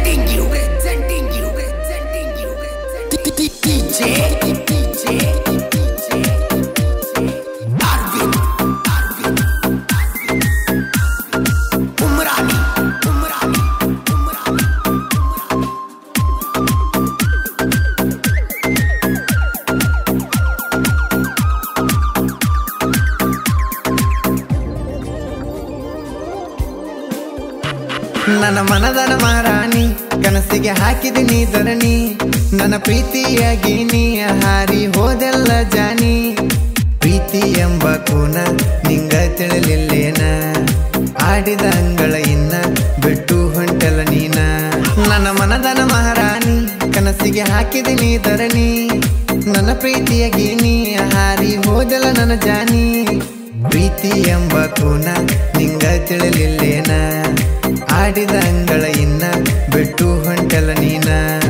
Presenting you, presenting you, presenting you, presenting DJ, DJ, DJ, Arvind, Arvind, Umrani, Umrani, Umrani, Umrani. ನನ್ನ ಮನದನ ಮಾರಾಣಿ ಕನಸಿಗೆ ಹಾಕಿದಿನಿ ಧರಣಿ ನನ್ನ ಪ್ರೀತಿಯಾಗಿ ನೀ ಹಾರಿ ಹೋದೆಲ್ಲ ಜಾನಿ ಪ್ರೀತಿ ಎಂಬ ಕೂನ ನಿಂಗ ತಿಳಿಲಿಲ್ಲೇನ ಆಡಿದ ಅಂಗಳ ಇನ್ನ ಬಿಟ್ಟು ಹೊಂಟೆಲ್ಲ ನೀನ ನನ್ನ ಮನದನ ಮಹಾರಾಣಿ ಕನಸಿಗೆ ಹಾಕಿದಿನಿ ಧರಣಿ ನನ್ನ ಪ್ರೀತಿಯಾಗಿ ನೀ ಹಾರಿ ಹೋದೆಲ್ಲ ನನ್ನ ಜಾನಿ ಪ್ರೀತಿ ಎಂಬ ಕೂನ ನಿಂಗ ತಿಳಿಲಿಲ್ಲೇನ ಆಡಿದ ಅಂಗಳ ಇನ್ನ ಬಿಟ್ಟು ಹೊಂಟೆಲ್ಲ ನೀನ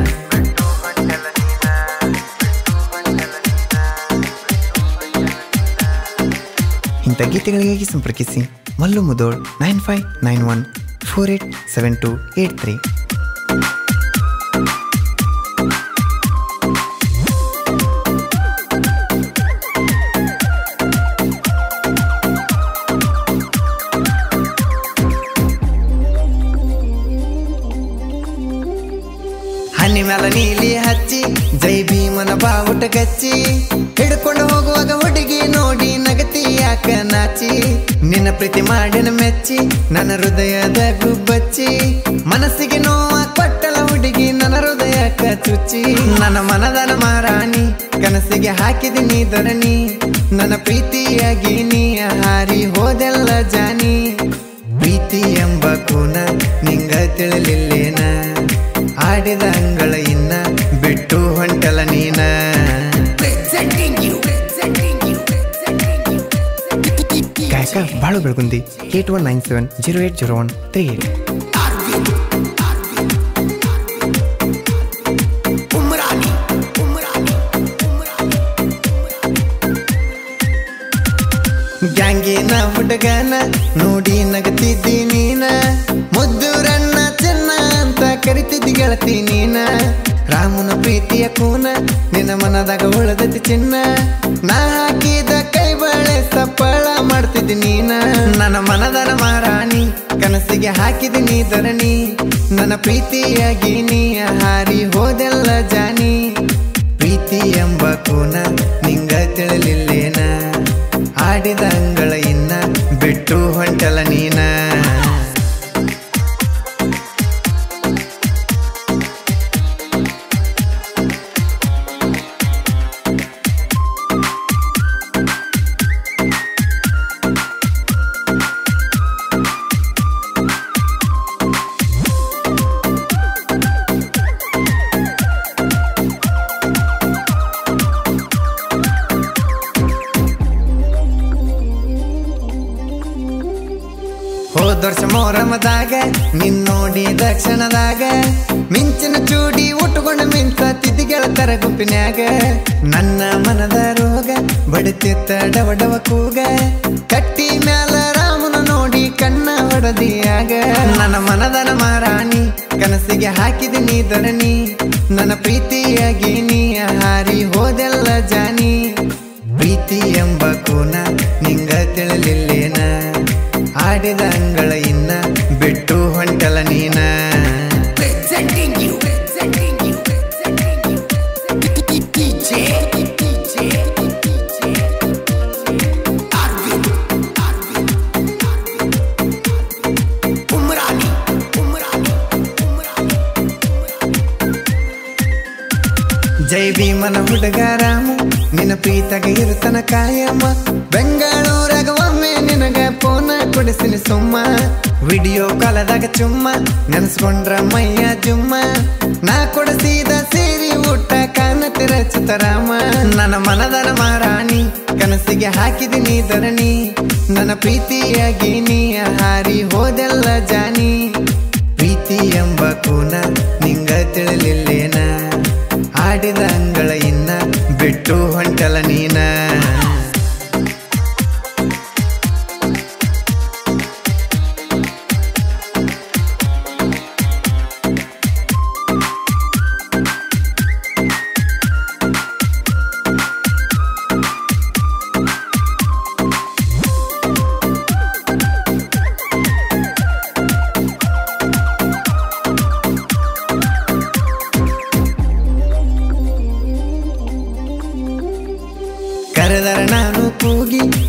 ಇಂಥ ಗೀತೆಗಳಿಗಾಗಿ ಸಂಪರ್ಕಿಸಿ Mallu Mudhol nine five nine one four eight seven two eight three ಹನಿ ಮ್ಯಾಲ ನೀಲಿ ಹಚ್ಚಿ ಜೈ ಭೀಮನ ಬಾವುಟ ಕಚ್ಚಿ ಹಿಡ್ಕೊಂಡು ಹೋಗುವಾಗ ಹುಡುಗಿ ನೋಡಿ ನಗತಿ ಯಾಕ ನಾಚಿ ನಿನ್ನ ಪ್ರೀತಿ ಮಾಡಿನ ಮೆಚ್ಚಿ ನನ್ನ ಹೃದಯದ ಗುಬ್ಬಚ್ಚಿ ಮನಸ್ಸಿಗೆ ನೋವ ಕೊಟ್ಟಲ ಹುಡುಗಿ ನನ್ನ ಹೃದಯಕ್ಕ ಚುಚ್ಚಿ ನನ್ನ ಮನದನ ಮಾರಾಣಿ ಕನಸಿಗೆ ಹಾಕಿದಿನಿ ಧರಣಿ ನನ್ನ ಪ್ರೀತಿಯಾಗಿ ನೀ ಹಾರಿ ಹೋದೆಲ್ಲ ಜಾನಿ ಪ್ರೀತಿ ಎಂಬ ಕೂನ ನಿಂಗ ತಿಳಿಲಿಲ್ಲೇನ ಆಡಿದ ಅಂಗಳ ಇನ್ನ ಬಿಟ್ಟು ಹೊಂಟಲ ನೀನ Presenting you, presenting you, presenting you, presenting you. ಕಾಯಕ Balu Belagundi eight one nine seven zero eight zero one three eight Arvind, Arvind, Arvind, Umrani, Umrani, Umrani, ಗ್ಯಾಂಗಿನ ಹುಡುಗನ ನೋಡಿ ನಗತಿದ್ದಿ ನೀನ ಮುದ್ದು ರನ್ನ ಚೆನ್ನ ಅಂತ ಕರಿತಿದ್ದಿ ಗೆಳತಿ ನೀನ ರಾಮನ ಪ್ರೀತಿಯ ಕೂನ ನಿನ್ನ ಮನದಾಗ ಉಳದತಿ ಚಿನ್ನ ನಾ ಹಾಕಿದ ಕೈ ಬಳೆ ಸಪ್ಪಳ ಮಾಡ್ತಿದ್ದಿ ನೀನ ನನ್ನ ಮನದನ ಮಾರಾಣಿ ಕನಸಿಗೆ ಹಾಕಿದಿನಿ ಧರಣಿ ನನ್ನ ಪ್ರೀತಿಯಾಗಿ ನೀ ಹಾರಿ ಹೋದೆಲ್ಲ ಜಾನಿ ಪ್ರೀತಿ ಎಂಬ ಕೂನ ನಿಂಗ ತಿಳಿಲಿಲ್ಲೇನ ಆಡಿದ ಅಂಗಳ ಇನ್ನ ಬಿಟ್ಟು ಹೊಂಟಲ ನೀನ ಹೋದ ವರ್ಷ ಮೊಹರಮದಾಗ ನಿನ್ ನೋಡಿ ದಕ್ಷಿಣದಾಗ ಮಿಂಚಿನ ಚೂಡಿ ಉಟ್ಕೊಂಡ ಮಿಂಚ ತಿದ್ದಿ ಗೆಳತರ ಗುಂಪಿನ್ಯಾಗ ನನ್ನ ಮನದ ರೋಗ ಬಡಿತಿತ್ತ ಡವ ಡವ ಕೂಗ ಕಟ್ಟಿ ಮ್ಯಾಲ ರಾಮನ ನೋಡಿ ಕಣ್ಣ ಹೊಡದಿಯಾಗ ನನ್ನ ಮನದನ ಮಾರಾಣಿ ಕನಸಿಗೆ ಹಾಕಿದಿನಿ ಧರಣಿ ನನ್ನ ಪ್ರೀತಿಯಾಗಿ ನೀ ಹಾರಿ ಹೋದೆಲ್ಲ ಜಾನಿ ಪ್ರೀತಿ ಎಂಬ ಕೂನ ನಿಂಗ ತಿಳಿಲಿಲ್ಲೇನ ಆಡಿದ ಅಂಗಳ ಇನ್ನ ಬಿಟ್ಟು ಹೊಂಟಲ ನೀನ presenting you, presenting you, presenting you, presenting you. DJ, DJ, DJ, Arvind, Arvind, Arvind, Umrani, Umrani, Umrani, ಜೈ ಭೀಮನ ಹುಡುಗ ರಾಮು ನಿನ್ನ ಪ್ರೀತಗ ಇರುತನ ಕಾಯಮ್ಮ ಬೆಂಗಳೂರಾಗ ಒಮ್ಮೆ ನಿನಗ ಫೋನ ಕೊಡಿಸಿನಿ ಸುಮ್ಮ ವಿಡಿಯೋ ಕಾಲದಾಗ ಚುಮ್ಮ ನೆನ್ಸ್ಕೊಂಡ್ರ ಮೈಯ ಜುಮ್ಮ ನಾ ಕೊಡಿಸಿದ ಸೇರಿ ಊಟ ಕಾಣತಿರ ಚಿತ್ತರಾಮ ನನ್ನ ಮನದನ ಮಾರಾಣಿ ಕನಸಿಗೆ ಹಾಕಿದಿನಿ ಧರಣಿ ನನ್ನ ಪ್ರೀತಿಯಾಗಿ ನೀ ಹಾರಿ ಹೋದೆಲ್ಲ ಜಾನಿ ಪ್ರೀತಿ ಎಂಬ ಕೂನ ನಿಂಗ ತಿಳಿಲಿಲ್ಲೇನ ಆಡಿದ ಅಂಗಳ ಇನ್ನ ಬಿಟ್ಟು ಹೊಂಟಲ ನೀನ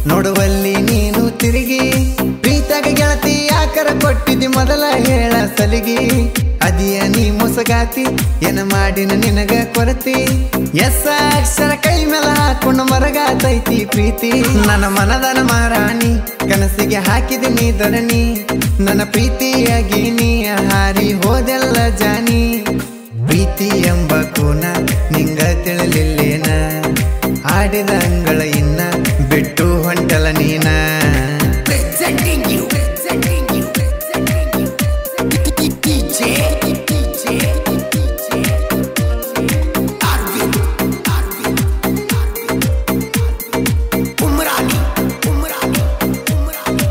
ನೋಡುವಲ್ಲಿ ನೀನು ತಿರುಗಿ ಪ್ರೀತಾಗ ಗೆಳತಿ ಯಾಕರ ಕೊಟ್ಟಿದ್ದಿ ಮೊದಲ ಹೇಳ ಸಲಿಗಿ ಅದಿಯ ನೀ ಮುಸಗಾತಿ ಏನ ಮಾಡಿನ ನಿನಗ ಕೊರತಿ ಎಸ್ ಅಕ್ಷರ ಕೈ ಮೇಲೆ ಹಾಕೊಂಡು ಮರಗಾತೈತಿ ಪ್ರೀತಿ ನನ್ನ ಮನದನ ಮಾರಾಣಿ ಕನಸಿಗೆ ಹಾಕಿದೆ ನೀ ಧರಣಿ ನನ್ನ ಪ್ರೀತಿಯಾಗಿ ನೀ ಹಾರಿ ಹೋದೆಲ್ಲ ಜಾನಿ ಪ್ರೀತಿ ಎಂಬ ಕೂನ ನಿಂಗ ತಿಳಿಲಿಲ್ಲೇನ ಆಡಿದ ಅಂಗಳ ಇನ್ನ ಬಿಟ್ಟು ಹೊಂಟಲ ನೀನ Presenting you, presenting you, presenting you, DJ, DJ, DJ, Arvind, Arvind, Arvind, Umrani, Umrani, Umrani,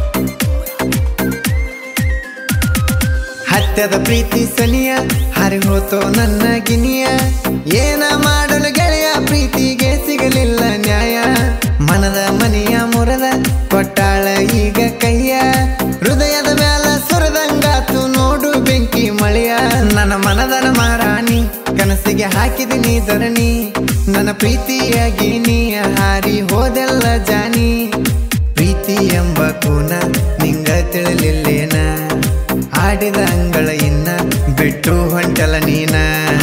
ಹತ್ಯದ ಪ್ರೀತಿ ಸನಿಯ ಹಾರಿ ಹೋತೋ ನನ್ನ ಗಿನಿಯ ಏನ ಮಾಡಲು ಗೆಳೆಯ ಪ್ರೀತಿಗೆ ಸಿಗಲಿಲ್ಲ ನ್ಯಾಯ ಮನದ ಮನೆಯ ಮುರದ ಕೊಟ್ಟಾಳ ಈಗ ಕೈಯ ಹೃದಯದ ಮ್ಯಾಲ ಸುರದಂಗಾತು ನೋಡು ಬೆಂಕಿ ಮಳೆಯ ನನ್ನ ಮನದನ ಮಾರಾಣಿ ಕನಸಿಗೆ ಹಾಕಿದಿನಿ ಧರಣಿ ನನ್ನ ಪ್ರೀತಿಯಾಗಿ ನೀ ಹಾರಿ ಹೋದೆಲ್ಲ ಜಾನಿ ಪ್ರೀತಿ ಎಂಬ ಕೂನ ನಿಂಗ ತಿಳಿಲಿಲ್ಲೇನ ಆಡಿದ ಅಂಗಳ ಇನ್ನ ಬಿಟ್ಟು ಹೊಂಟಲ ನೀನ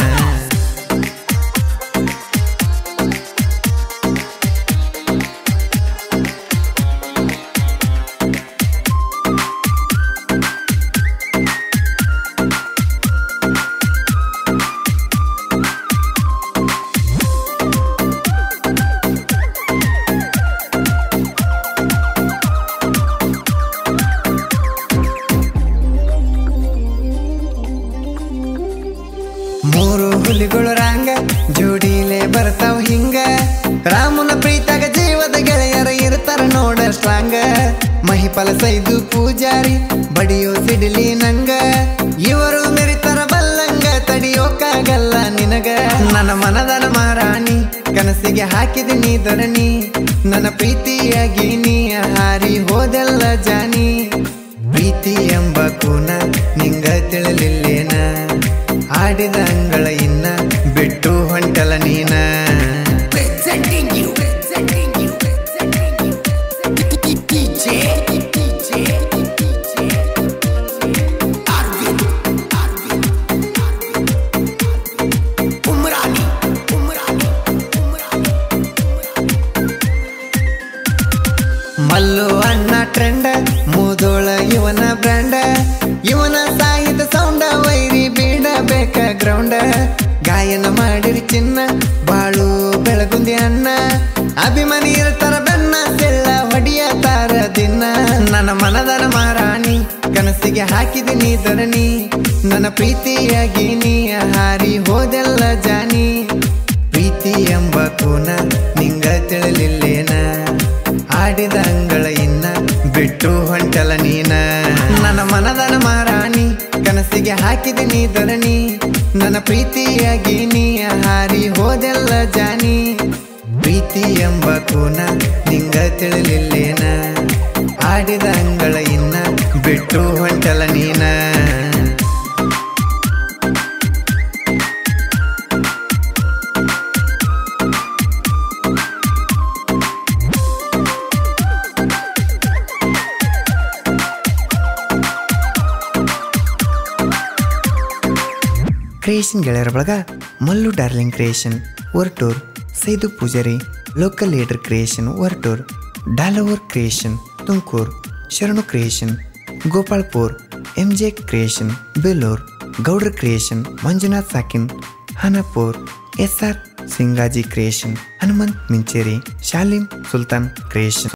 ಮೂರು ಹುಲಿಗಳು ರಾಂಗ ಜೋಡಿಲೆ ಬರ್ತಾವ ಹಿಂಗ ರಾಮನ ಪ್ರೀತಾಗ ಜೀವದ ಗೆಳೆಯರ ಇರ್ತಾರ ನೋಡ ಸ್ಟ್ರಾಂಗ ಮಹಿಫಲ ಸೈದು ಪೂಜಾರಿ ಬಡಿಯೋ ಸಿಡಿಲಿ ನಂಗ ಇವರು ಮೆರಿತರ ಬಲ್ಲಂಗ ತಡಿಯೋಕಾಗಲ್ಲ ನಿನಗ ನನ್ನ ಮನದನ ಮಾರಾಣಿ ಕನಸಿಗೆ ಹಾಕಿದಿನಿ ಧರಣಿ ನನ್ನ ಪ್ರೀತಿಯಾಗಿ ನೀ ಹಾರಿ ಹೋದೆಲ್ಲ ಜಾನಿ ಪ್ರೀತಿ ಎಂಬ ಕೂನ ನಿಂಗ ತಿಳಿಲಿಲ್ಲೇನ ಆಡಿದ ಅಂಗಳ ಇನ್ನ ಬಿಟ್ಟು ಹೊಂಟಲ ನೀನ presenting you, presenting you, presenting you, DJ, DJ, DJ, Arvind, Arvind, Arvind, Umrani, Umrani, Umrani, Mallu ಅಣ್ಣ ಟ್ರೆಂಡ ಮುದೋಳ ಇವನ ಬ್ರ್ಯಾಂಡ ಇವನ ಸಾಹಿತ್ಯ ಸೌಂಡ ವೈರಿ ಬೀಡಬೇಕ ಗ್ರೌಂಡ ಗಾಯನ ಮಾಡಿರಿ ಚಿನ್ನ ಬಾಳು ಬೆಳಗುಂದಿ ಅಣ್ಣ ಅಭಿಮಾನಿ ಇರ್ತಾರ ಬೆನ್ನ ಸೆಳ್ಳ ಹೊಡಿಯತಾರ ದಿನ ನನ್ನ ಮನದನ ಮಾರಾಣಿ ಕನಸಿಗೆ ಹಾಕಿದಿನಿ ಧರಣಿ ನನ್ನ ಪ್ರೀತಿಯಾಗಿ ನೀ ಹಾರಿ ಹೋದೆಲ್ಲ ಜಾನಿ ಪ್ರೀತಿ ಎಂಬ ಕೂನ ನಿಂಗ ತಿಳಿಲಿಲ್ಲೇನ ಆಡಿದ ಅಂಗಳ ಇನ್ನ ಬಿಟ್ಟು ಹೊಂಟಲ ನೀನ ನನ್ನ ಮನದನ ಮಾರಾಣಿ ಕನಸಿಗೆ ಹಾಕಿದಿನಿ ಧರಣಿ ನನ್ನ ಪ್ರೀತಿಯಾಗಿ ನೀ ಹಾರಿ ಹೋದೆಲ್ಲ ಜಾನಿ ಪ್ರೀತಿ ಎಂಬ ಕೂನ ನಿಂಗ ತಿಳಿಲಿಲ್ಲೇನ ಆಡಿದ ಅಂಗಳ ಇನ್ನ ಬಿಟ್ಟು ಹೊಂಟಲ ನೀನ ಕ್ರಿಯೇಷನ್ ಗೆಳೆಯರ ಬಳಗ Mallu darling creation Vartur Saidu Pujari local leader creation Vartur ಡಾಲವರ್ creation Tumakuru Sharanu creation Gopalpur M J creation Belur ಗೌಡ್ರ ಕ್ರಿಯೇಷನ್ ಮಂಜುನಾಥ್ ಸಾಕಿನ್ Hanapur S R Singaji creation Hanumant Mincheri Shalim Sultan creation